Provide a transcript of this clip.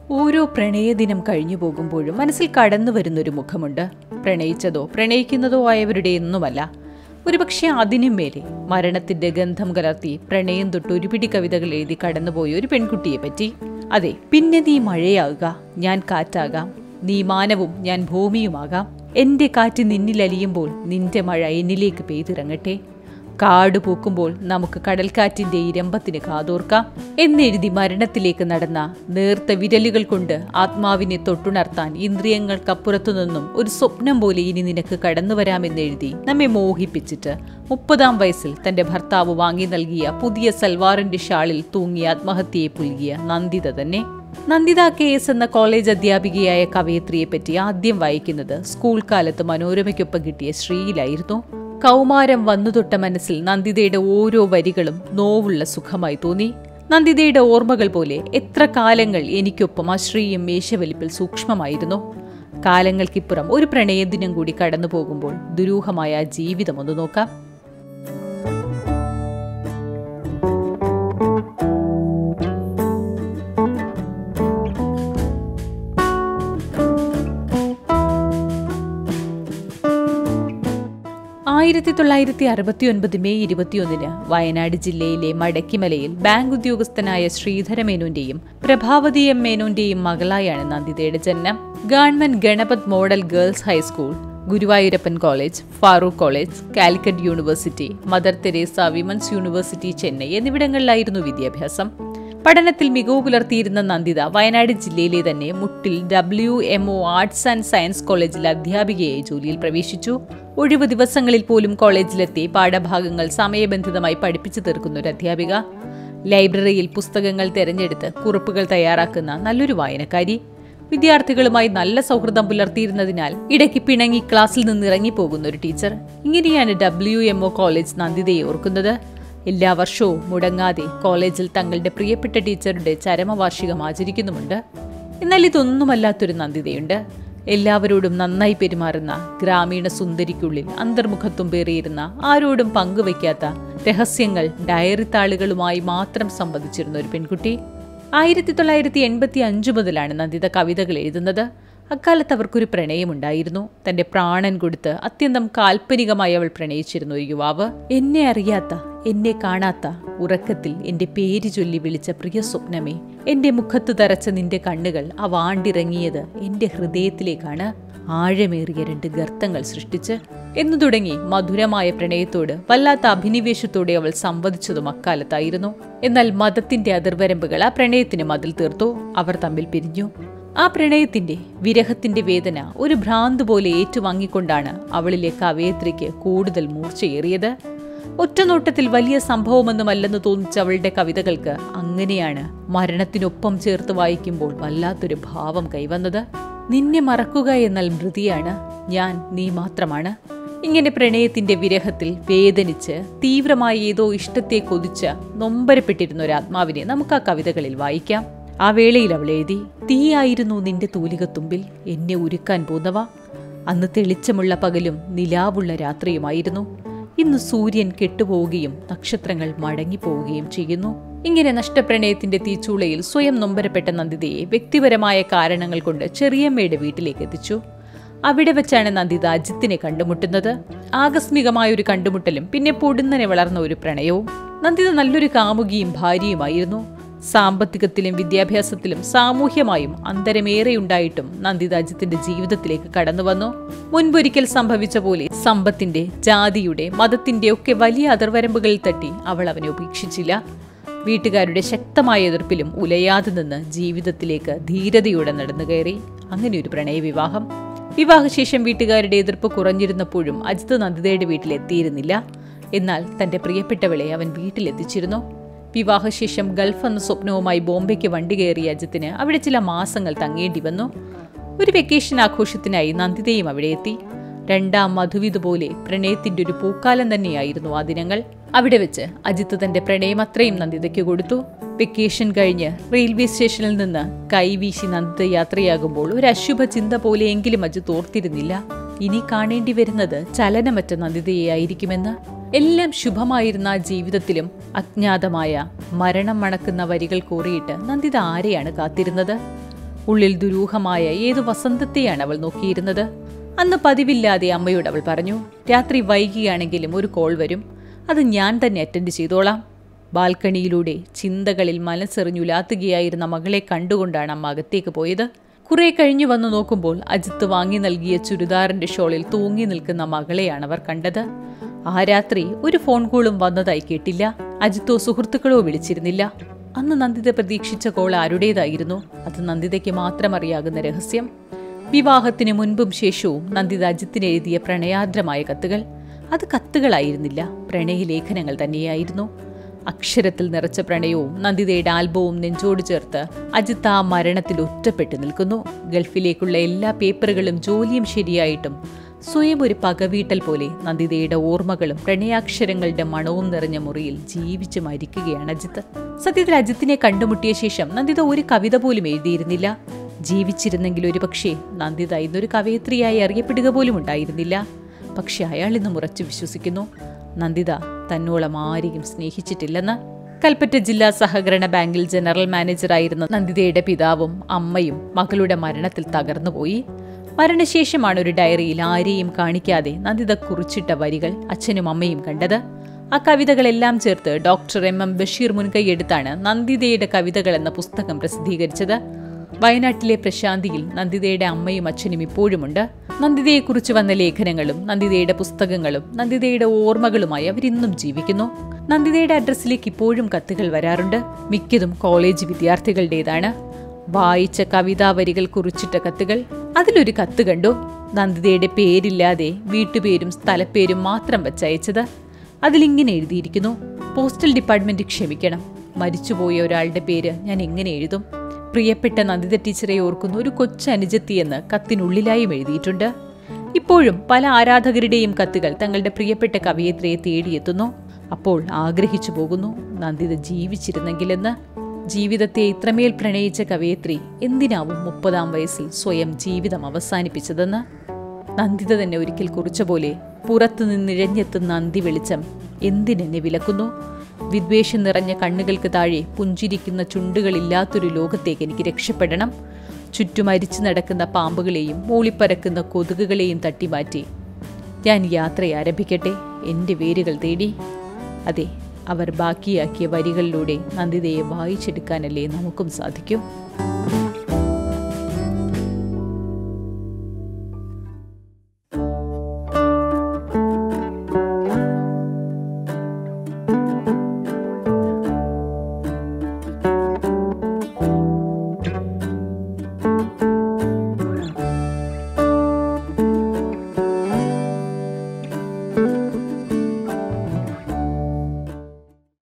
ഓരോ പ്രണയദിനം കഴിഞ്ഞു പോകുമ്പോഴും മനസ്സിൽ കടന്നു വരുന്നൊരു മുഖമുണ്ട് പ്രണയിച്ചതോ പ്രണയിക്കുന്നതോ ആയവരുടെ ഒന്നുമല്ല ഒരുപക്ഷെ അതിനും മേലെ മരണത്തിന്റെ ഗന്ധം കലർത്തി പ്രണയം തൊട്ട് ഒരു പിടി കവിതകൾ എഴുതി കടന്നുപോയ ഒരു പെൺകുട്ടിയെ പറ്റി അതെ പിന്നെ നീ മഴയാകുക ഞാൻ കാറ്റാകാം നീ മാനവും ഞാൻ ഭൂമിയുമാകാം എന്റെ കാറ്റ് നിന്നിലലിയുമ്പോൾ നിന്റെ മഴ എന്നിലേക്ക് പെയ്തിറങ്ങട്ടെ കാട് പൂക്കുമ്പോൾ നമുക്ക് കടൽക്കാറ്റിന്റെ ഇരമ്പത്തിന് കാതോർക്കാം എന്നെഴുതി മരണത്തിലേക്ക് നടന്ന നേർത്ത വിരലുകൾ കൊണ്ട് ആത്മാവിനെ തൊട്ടുണർത്താൻ ഇന്ദ്രിയങ്ങൾക്കപ്പുറത്തു നിന്നും ഒരു സ്വപ്നം പോലെ ഇനി നിനക്ക് കടന്നു വരാമെന്നെഴുതി നമ്മെ മോഹിപ്പിച്ചിട്ട് മുപ്പതാം വയസ്സിൽ തന്റെ ഭർത്താവ് വാങ്ങി നൽകിയ പുതിയ സൽവാറിന്റെ ഷാളിൽ തൂങ്ങി ആത്മഹത്യയെ പുൽകിയ നന്ദിത തന്നെ നന്ദിത കെ എസ് എന്ന കോളേജ് അധ്യാപികയായ കവയത്രിയെ പറ്റി ആദ്യം വായിക്കുന്നത് സ്കൂൾ കാലത്ത് മനോരമയ്ക്കൊപ്പം കിട്ടിയ ശ്രീയിലായിരുന്നു കൗമാരം വന്നുതൊട്ട മനസ്സിൽ നന്ദിതയുടെ ഓരോ വരികളും നോവുള്ള സുഖമായി തോന്നി നന്ദിതയുടെ ഓർമ്മകൾ പോലെ എത്ര കാലങ്ങൾ എനിക്കൊപ്പം ആ ശ്രീയും മേശവലിപ്പിൽ സൂക്ഷ്മമായിരുന്നു കാലങ്ങൾക്കിപ്പുറം ഒരു പ്രണയദിനം കൂടി കടന്നു പോകുമ്പോൾ ദുരൂഹമായ ആ ജീവിതം ഒന്ന് നോക്കാം ആയിരത്തി തൊള്ളായിരത്തി അറുപത്തി ഒൻപത് മെയ് ഇരുപത്തിയൊന്നിന് വയനാട് ജില്ലയിലെ മടക്കിമലയിൽ ബാങ്ക് ഉദ്യോഗസ്ഥനായ ശ്രീധര മേനോന്റെയും പ്രഭാവതി എം മേനോന്റെയും മകളായാണ് നന്ദിതയുടെ ജനനം government Ganapath model girls high school Guruvayurappan college Farook college Calicut university Mother Teresa women's university Chennai എന്നിവിടങ്ങളിലായിരുന്നു വിദ്യാഭ്യാസം പഠനത്തിൽ മികവ് പുലർത്തിയിരുന്ന നന്ദിത വയനാട് ജില്ലയിലെ തന്നെ Muttil W M O arts and science കോളേജിൽ അധ്യാപികയായി ജോലിയിൽ പ്രവേശിച്ചു ഒഴിവു ദിവസങ്ങളിൽ പോലും കോളേജിലെത്തി പാഠഭാഗങ്ങൾ സമയബന്ധിതമായി പഠിപ്പിച്ചു തീർക്കുന്ന ഒരു അധ്യാപിക ലൈബ്രറിയിൽ പുസ്തകങ്ങൾ തിരഞ്ഞെടുത്ത് കുറിപ്പുകൾ തയ്യാറാക്കുന്ന നല്ലൊരു വായനക്കാരി വിദ്യാർത്ഥികളുമായി നല്ല സൗഹൃദം പുലർത്തിയിരുന്നതിനാൽ ഇടയ്ക്ക് പിണങ്ങി ക്ലാസ്സിൽ നിന്ന് ഇറങ്ങിപ്പോകുന്ന ഒരു ടീച്ചർ ഇങ്ങനെയാണ് ഡബ്ല്യു എം ഒ കോളേജ് നന്ദിതയെ ഓർക്കുന്നത് എല്ലാ വർഷവും മുടങ്ങാതെ കോളേജിൽ തങ്ങളുടെ പ്രിയപ്പെട്ട ടീച്ചറുടെ ചരമവാർഷികം ആചരിക്കുന്നുമുണ്ട് എന്നാൽ ഇതൊന്നുമല്ലാത്തൊരു നന്ദിതയുണ്ട് എല്ലാവരോടും നന്നായി പെരുമാറുന്ന ഗ്രാമീണ സുന്ദരിക്കുള്ളിൽ അന്തർമുഖത്വം പേറിയിരുന്ന ആരോടും പങ്കുവയ്ക്കാത്ത രഹസ്യങ്ങൾ ഡയറി താളുകളുമായി മാത്രം സംവദിച്ചിരുന്ന ഒരു പെൺകുട്ടി ആയിരത്തി തൊള്ളായിരത്തി എൺപത്തി അഞ്ച് മുതലാണ് നന്ദിത കവിതകൾ എഴുതുന്നത് അക്കാലത്ത് അവർക്കൊരു പ്രണയമുണ്ടായിരുന്നു തന്റെ പ്രാണൻ കൊടുത്ത് അത്യന്തം കാൽപ്പനികമായി അവൾ പ്രണയിച്ചിരുന്ന ഒരു യുവാവ് എന്നെ അറിയാത്ത എന്നെ കാണാത്ത ഉറക്കത്തിൽ എന്റെ പേര് ചൊല്ലി വിളിച്ച പ്രിയ സ്വപ്നമേ എന്റെ മുഖത്ത് തറച്ച നിന്റെ കണ്ണുകൾ അവ ആണ്ടിറങ്ങിയത് എന്റെ ഹൃദയത്തിലേക്കാണ് ആഴമേറിയ രണ്ട് ഗർത്തങ്ങൾ സൃഷ്ടിച്ച് എന്നു തുടങ്ങി മധുരമായ പ്രണയത്തോട് വല്ലാത്ത അഭിനിവേശത്തോടെ അവൾ സംവദിച്ചതും അക്കാലത്തായിരുന്നു എന്നാൽ മതത്തിന്റെ അതിർവരമ്പുകൾ ആ പ്രണയത്തിന് മതിൽ തീർത്തു അവർ തമ്മിൽ പിരിഞ്ഞു ആ പ്രണയത്തിന്റെ വിരഹത്തിന്റെ വേദന ഒരു ഭ്രാന്ത് പോലെ ഏറ്റുവാങ്ങിക്കൊണ്ടാണ് അവളിലെ കവയത്രിക്ക് കൂടുതൽ മൂർച്ചയേറിയത് ഒറ്റനോട്ടത്തിൽ വലിയ സംഭവമൊന്നുമല്ലെന്ന് തോന്നിച്ച അവളുടെ കവിതകൾക്ക് അങ്ങനെയാണ് മരണത്തിനൊപ്പം ചേർത്ത് വായിക്കുമ്പോൾ വല്ലാത്തൊരു ഭാവം കൈവന്നത് നിന്നെ മറക്കുക എന്നാൽ മൃതിയാണ് ഞാൻ നീ മാത്രമാണ് ഇങ്ങനെ പ്രണയത്തിന്റെ വിരഹത്തിൽ വേദനിച്ച് തീവ്രമായ ഏതോ ഇഷ്ടത്തെ കൊതിച്ച നൊമ്പരപ്പെട്ടിരുന്ന ഒരു ആത്മാവിനെ നമുക്ക് ആ കവിതകളിൽ വായിക്കാം ആ വേളയിൽ അവൾ എഴുതി തീയായിരുന്നു നിന്റെ തൂലികത്തുമ്പിൽ എന്നെ ഉരുക്കാൻ പോന്നവ അന്ന് തെളിച്ചമുള്ള പകലും നിലാവുള്ള രാത്രിയുമായിരുന്നു ഇന്ന് സൂര്യൻ കെട്ടുപോവുകയും നക്ഷത്രങ്ങൾ മടങ്ങിപ്പോവുകയും ചെയ്യുന്നു ഇങ്ങനെ നഷ്ടപ്രണയത്തിന്റെ തീച്ചൂളയിൽ സ്വയം നൊമ്പരപ്പെട്ട നന്ദിതയെ വ്യക്തിപരമായ കാരണങ്ങൾ കൊണ്ട് ചെറിയമ്മയുടെ വീട്ടിലേക്ക് എത്തിച്ചു അവിടെ വെച്ചാണ് നന്ദിത അജിത്തിനെ കണ്ടുമുട്ടുന്നത് ആകസ്മികമായ ഒരു കണ്ടുമുട്ടലും പിന്നെ പൊടുന്നനെ വളർന്ന ഒരു പ്രണയവും നന്ദിത നല്ലൊരു കാമുകിയും ഭാര്യയുമായിരുന്നു സാമ്പത്തികത്തിലും വിദ്യാഭ്യാസത്തിലും സാമൂഹ്യമായും അന്തരമേറെയുണ്ടായിട്ടും നന്ദിത അജിത്തിന്റെ ജീവിതത്തിലേക്ക് കടന്നു വന്നു മുൻപൊരിക്കൽ സംഭവിച്ച പോലെ സമ്പത്തിന്റെ ജാതിയുടെ മതത്തിന്റെ ഒക്കെ വലിയ അതിർവരമ്പുകളിൽ തട്ടി അവൾ അവനെ ഉപേക്ഷിച്ചില്ല വീട്ടുകാരുടെ ശക്തമായ എതിർപ്പിലും ഉലയാതെ നിന്ന് ജീവിതത്തിലേക്ക് ധീരതയോടെ നടന്നു കയറി അങ്ങനെ ഒരു പ്രണയവിവാഹം വിവാഹശേഷം വീട്ടുകാരുടെ എതിർപ്പ് കുറഞ്ഞിരുന്നപ്പോഴും അജിത്ത് നന്ദിതയുടെ വീട്ടിലെത്തിയിരുന്നില്ല എന്നാൽ തന്റെ പ്രിയപ്പെട്ടവളെ അവൻ വീട്ടിലെത്തിച്ചിരുന്നു വിവാഹശേഷം ഗൾഫ് എന്ന സ്വപ്നവുമായി ബോംബെക്ക് വണ്ടി കയറിയ അജിത്തിന് അവിടെ ചില മാസങ്ങൾ തങ്ങേണ്ടി വന്നു ഒരു വെക്കേഷൻ ആഘോഷത്തിനായി നന്ദിതയും അവിടെ എത്തി രണ്ടാം മധുവിധ് പോലെ പ്രണയത്തിന്റെ ഒരു പൂക്കാലം തന്നെയായിരുന്നു ആ ദിനങ്ങൾ അവിടെ വെച്ച് അജിത്ത് തന്റെ പ്രണയം അത്രയും നന്ദിതയ്ക്ക് കൊടുത്തു വെക്കേഷൻ കഴിഞ്ഞ് റെയിൽവേ സ്റ്റേഷനിൽ നിന്ന് കൈവീശി നന്ദിത യാത്രയാകുമ്പോൾ ഒരു അശുഭ ചിന്ത പോലെയെങ്കിലും അജിത്ത് ഓർത്തിരുന്നില്ല ഇനി കാണേണ്ടി വരുന്നത് ചലനമറ്റ നന്ദിതയായിരിക്കുമെന്ന് എല്ലാം ശുഭമായിരുന്ന ആ ജീവിതത്തിലും അജ്ഞാതമായ മരണം മണക്കുന്ന വരികൾ കോറിയിട്ട് നന്ദിത ആരെയാണ് കാത്തിരുന്നത് ഉള്ളിൽ ദുരൂഹമായ ഏതു വസന്തത്തെയാണ് അവൾ നോക്കിയിരുന്നത് അന്ന് പതിവില്ലാതെ അമ്മയോട് അവൾ പറഞ്ഞു രാത്രി വൈകിയാണെങ്കിലും ഒരു കോൾ വരും അത് ഞാൻ തന്നെ അറ്റൻഡ് ചെയ്തോളാം ബാൽക്കണിയിലൂടെ ചിന്തകളിൽ മനസ്സെറിഞ്ഞുലാത്തുകയായിരുന്ന മകളെ കണ്ടുകൊണ്ടാണ് അമ്മ അകത്തേക്ക് പോയത് കുറെ കഴിഞ്ഞു വന്നു നോക്കുമ്പോൾ അജിത്ത് വാങ്ങി നൽകിയ ചുരിദാറിന്റെ ഷോളിൽ തൂങ്ങി നിൽക്കുന്ന മകളെയാണ് അവർ കണ്ടത് ആ രാത്രി ഒരു ഫോൺ കോളും വന്നതായി കേട്ടില്ല അജിത്തോ സുഹൃത്തുക്കളോ വിളിച്ചിരുന്നില്ല അന്ന് നന്ദിത പ്രതീക്ഷിച്ച കോൾ ആരുടേതായിരുന്നു അത് നന്ദിതയ്ക്ക് മാത്രം അറിയാകുന്ന രഹസ്യം വിവാഹത്തിന് മുൻപും ശേഷവും നന്ദിത അജിത്തിന് എഴുതിയ പ്രണയാർദ്രമായ കത്തുകൾ അത് കത്തുകളായിരുന്നില്ല പ്രണയലേഖനങ്ങൾ തന്നെയായിരുന്നു അക്ഷരത്തിൽ നിറച്ച പ്രണയവും നന്ദിതയുടെ ആൽബവും നെഞ്ചോട് ചേർത്ത് അജിത്ത് ആ മരണത്തിൽ ഒറ്റപ്പെട്ടു നിൽക്കുന്നു ഗൾഫിലേക്കുള്ള എല്ലാ പേപ്പറുകളും ജോലിയും ശരിയായിട്ടും സ്വയം ഒരു പകവീട്ടൽ പോലെ നന്ദിതയുടെ ഓർമ്മകളും പ്രണയാക്ഷരങ്ങളുടെ മണവും നിറഞ്ഞ മുറിയിൽ ജീവിച്ചു മരിക്കുകയാണ് അജിത്ത് സത്യത്തിൽ അജിത്തിനെ കണ്ടുമുട്ടിയ ശേഷം നന്ദിത ഒരു കവിത പോലും എഴുതിയിരുന്നില്ല ജീവിച്ചിരുന്നെങ്കിൽ ഒരുപക്ഷേ നന്ദിത ഇന്നൊരു കവയത്രിയായി അറിയപ്പെടുക പോലും ഉണ്ടായിരുന്നില്ല പക്ഷെ അയാൾ ഇന്ന് ഉറച്ചു വിശ്വസിക്കുന്നു നന്ദിത തന്നോളം ആരെയും സ്നേഹിച്ചിട്ടില്ലെന്ന് കൽപ്പറ്റ ജില്ലാ സഹകരണ ബാങ്കിൽ ജനറൽ മാനേജറായിരുന്ന നന്ദിതയുടെ പിതാവും അമ്മയും മകളുടെ മരണത്തിൽ തകർന്നുപോയി മരണശേഷമാണ് ഒരു ഡയറിയിൽ ആരെയും കാണിക്കാതെ നന്ദിത കുറിച്ചിട്ട വരികൾ അച്ഛനും അമ്മയും കണ്ടത് ആ കവിതകളെല്ലാം ചേർത്ത് ഡോക്ടർ എം എം ബഷീർ മുൻകൈയെടുത്താണ് നന്ദിതയുടെ കവിതകൾ എന്ന പുസ്തകം പ്രസിദ്ധീകരിച്ചത് വയനാട്ടിലെ പ്രശാന്തിയിൽ നന്ദിതയുടെ അമ്മയും അച്ഛനും ഇപ്പോഴുമുണ്ട് നന്ദിതയെക്കുറിച്ച് വന്ന ലേഖനങ്ങളും നന്ദിതയുടെ പുസ്തകങ്ങളും നന്ദിതയുടെ ഓർമ്മകളുമായി അവരിന്നും ജീവിക്കുന്നു നന്ദിതയുടെ അഡ്രസ്സിലേക്ക് ഇപ്പോഴും കത്തുകൾ വരാറുണ്ട് മിക്കതും കോളേജ് വിദ്യാർത്ഥികളുടേതാണ് വായിച്ച കവിതാ വരികൾ കുറിച്ചിട്ട കത്തുകൾ അതിലൊരു കത്ത് കണ്ടു നന്ദിതയുടെ പേരില്ലാതെ വീട്ടുപേരും സ്ഥലപ്പേരും മാത്രം വച്ചയച്ചത് അതിലിങ്ങനെ എഴുതിയിരിക്കുന്നു പോസ്റ്റൽ ഡിപ്പാർട്ട്മെന്റ് ക്ഷമിക്കണം മരിച്ചുപോയ ഒരാളുടെ പേര് ഞാൻ എങ്ങനെ എഴുതും പ്രിയപ്പെട്ട നന്ദിത ടീച്ചറെ ഓർക്കുന്ന ഒരു കൊച്ചനുജത്തി എന്ന് കത്തിനുള്ളിലായും എഴുതിയിട്ടുണ്ട് ഇപ്പോഴും പല ആരാധകരുടെയും കത്തുകൾ തങ്ങളുടെ പ്രിയപ്പെട്ട കവയത്രിയെ തേടിയെത്തുന്നു അപ്പോൾ ആഗ്രഹിച്ചു പോകുന്നു നന്ദിത ജീവിച്ചിരുന്നെങ്കിലെന്ന് ജീവിതത്തെ ഇത്രമേൽ പ്രണയിച്ച കവയത്രി എന്തിനാവും മുപ്പതാം വയസ്സിൽ സ്വയം ജീവിതം അവസാനിപ്പിച്ചതെന്ന് നന്ദിത തന്നെ ഒരിക്കൽ കുറിച്ച പോലെ പുറത്തു നിന്നിഴഞ്ഞെത്തുന്ന അന്തി വെളിച്ചം എന്തിനെന്നെ വിലക്കുന്നു വിദ്വേഷം നിറഞ്ഞ കണ്ണുകൾക്ക് താഴെ പുഞ്ചിരിക്കുന്ന ചുണ്ടുകളില്ലാത്തൊരു ലോകത്തേക്ക് എനിക്ക് രക്ഷപ്പെടണം ചുറ്റും അരിച്ചു നടക്കുന്ന പാമ്പുകളെയും മൂളിപ്പരക്കുന്ന കൊതുകുകളെയും തട്ടിമാറ്റി ഞാൻ യാത്ര ആരംഭിക്കട്ടെ എൻ്റെ വേരുകൾ തേടി അതെ അവർ ബാക്കിയാക്കിയ വരികളിലൂടെ നന്ദിതയെ വായിച്ചെടുക്കാനല്ലേ നമുക്കും സാധിക്കൂ